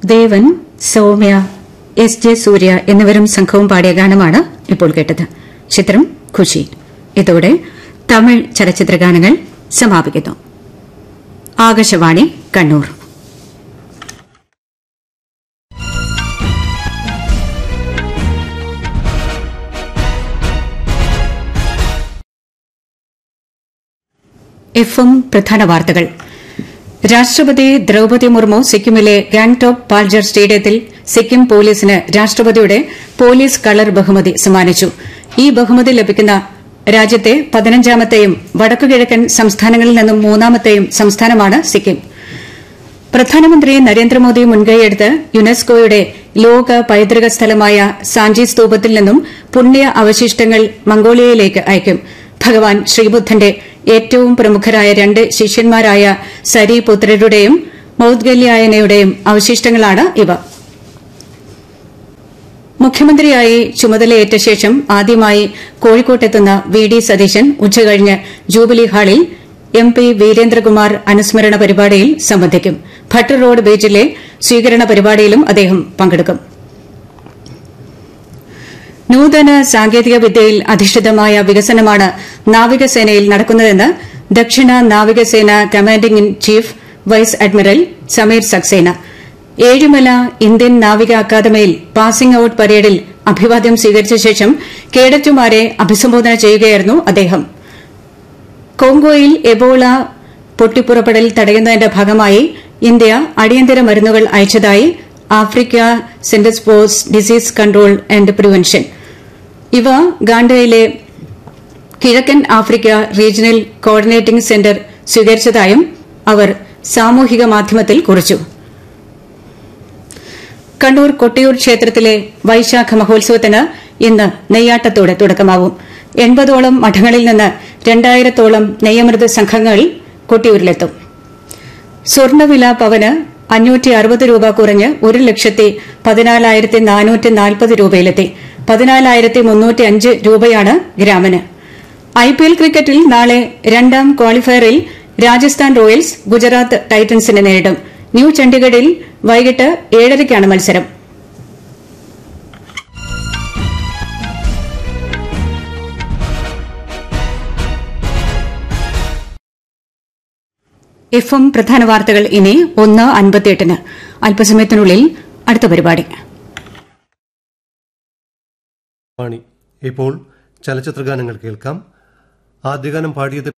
ദേവൻ Soumya S J Surya എന്നിവരും സംഘവും പാടിയ ഗാനമാണ് ഇപ്പോൾ കേട്ടത് ചിത്രം ഖുഷി ഇതോടെ തമിഴ് ചലച്ചിത്ര ഗാനങ്ങൾ സമാപിക്കുന്നു ആകാശവാണി കണ്ണൂർ എഫ് എം പ്രധാന വാർത്തകൾ രാഷ്ട്രപതി ദ്രൌപതി മുർമു സിക്കിമിലെ ഗാംഗ്ടോക്ക് പാൽജർ സ്റ്റേഡിയത്തിൽ സിക്കിം പോലീസിന് രാഷ്ട്രപതിയുടെ പോലീസ് കളർ ബഹുമതി സമ്മാനിച്ചു ഈ ബഹുമതി ലഭിക്കുന്ന രാജ്യത്തെ പതിനഞ്ചാമത്തെയും വടക്കുകിഴക്കൻ സംസ്ഥാനങ്ങളിൽ നിന്നും മൂന്നാമത്തെയും സംസ്ഥാനമാണ് സിക്കിം പ്രധാനമന്ത്രി നരേന്ദ്രമോദി മുൻകൈയെടുത്ത് യുനെസ്കോയുടെ ലോക പൈതൃക സ്ഥലമായ സാഞ്ചി സ്തൂപത്തിൽ നിന്നും പുണ്യ അവശിഷ്ടങ്ങൾ മംഗോളിയയിലേക്ക് അയക്കും ഭഗവാൻ ശ്രീബുദ്ധന്റെ ഏറ്റവും പ്രമുഖരായ രണ്ട് ശിഷ്യന്മാരായ സരിപുത്രരുടെയും മൌദ്ഗല്യായനയുടെയും അവശിഷ്ടങ്ങളാണ് ഇവ മുഖ്യമന്ത്രിയായി ചുമതലയേറ്റ ശേഷം ആദ്യമായി കോഴിക്കോട്ടെത്തുന്ന വി ഡി സതീശൻ ഉച്ചകഴിഞ്ഞ് ജൂബിലി ഹാളിൽ എം പി വീരേന്ദ്രകുമാർ അനുസ്മരണ പരിപാടിയിൽ സംബന്ധിക്കും ഭട്ടർ റോഡ് ബീച്ചിലെ സ്വീകരണ പരിപാടിയിലും അദ്ദേഹം പങ്കെടുക്കും നൂതന സാങ്കേതിക വിദ്യയിൽ അധിഷ്ഠിതമായ വികസനമാണ് നാവികസേനയിൽ നടക്കുന്നതെന്ന് ദക്ഷിണ നാവികസേന commanding in chief vice admiral Sameer Saxena Ezhimala Indian നാവിക അക്കാദമിയിൽ പാസിംഗ് ഔട്ട് പരേഡിൽ അഭിവാദ്യം സ്വീകരിച്ച ശേഷം കേഡറ്റുമാരെ അഭിസംബോധന ചെയ്യുകയായിരുന്നു അദ്ദേഹം കോങ്കോയിൽ എബോള പൊട്ടിപ്പുറപ്പെടൽ തടയുന്നതിന്റെ ഭാഗമായി ഇന്ത്യ അടിയന്തര മരുന്നുകൾ അയച്ചതായി Africa centres for disease control and prevention ഇവ ഗാണ്ടയിലെ കിഴക്കൻ ആഫ്രിക്ക റീജിയണൽ കോർഡിനേറ്റിംഗ് സെന്റർ സ്വീകരിച്ചതായും അവർ സാമൂഹിക മാധ്യമത്തിൽ കുറിച്ചു കണ്ണൂർ കൊട്ടിയൂർ ക്ഷേത്രത്തിലെ വൈശാഖ മഹോത്സവത്തിന് ഇന്ന് നെയ്യാട്ടത്തോടെ തുടക്കമാവും എൺപതോളം മഠങ്ങളിൽ നിന്ന് രണ്ടായിരത്തോളം നെയ്യമൃത് സംഘങ്ങൾ കൊട്ടിയൂരിലെത്തും സ്വർണ്ണവില പവന് അഞ്ഞൂറ്റി അറുപത് രൂപ കുറഞ്ഞ് ഒരു ലക്ഷത്തി പതിനാലായിരത്തി നാനൂറ്റി നാൽപ്പത് രൂപയിലെത്തി പതിനാലായിരത്തി മുന്നൂറ്റി അഞ്ച് രൂപയാണ് ഗ്രാമിന് ഐപിഎൽ ക്രിക്കറ്റിൽ നാളെ രണ്ടാം ക്വാളിഫയറിൽ രാജസ്ഥാൻ റോയൽസ് ഗുജറാത്ത് ടൈറ്റൻസിനെ നേരിടും ന്യൂ ചണ്ഡിഗഡിൽ വൈകിട്ട് ഏഴരയ്ക്കാണ് മത്സരം എഫ് എം പ്രധാന വാർത്തകൾ ഇനി ഒന്ന് അൻപത്തിയെട്ടിന് അല്പസമയത്തിനുള്ളിൽ അടുത്ത പരിപാടി വാണി ഇപ്പോൾ ചലച്ചിത്ര ഗാനങ്ങൾ കേൾക്കാം ആദ്യഗാനം പാടിയത്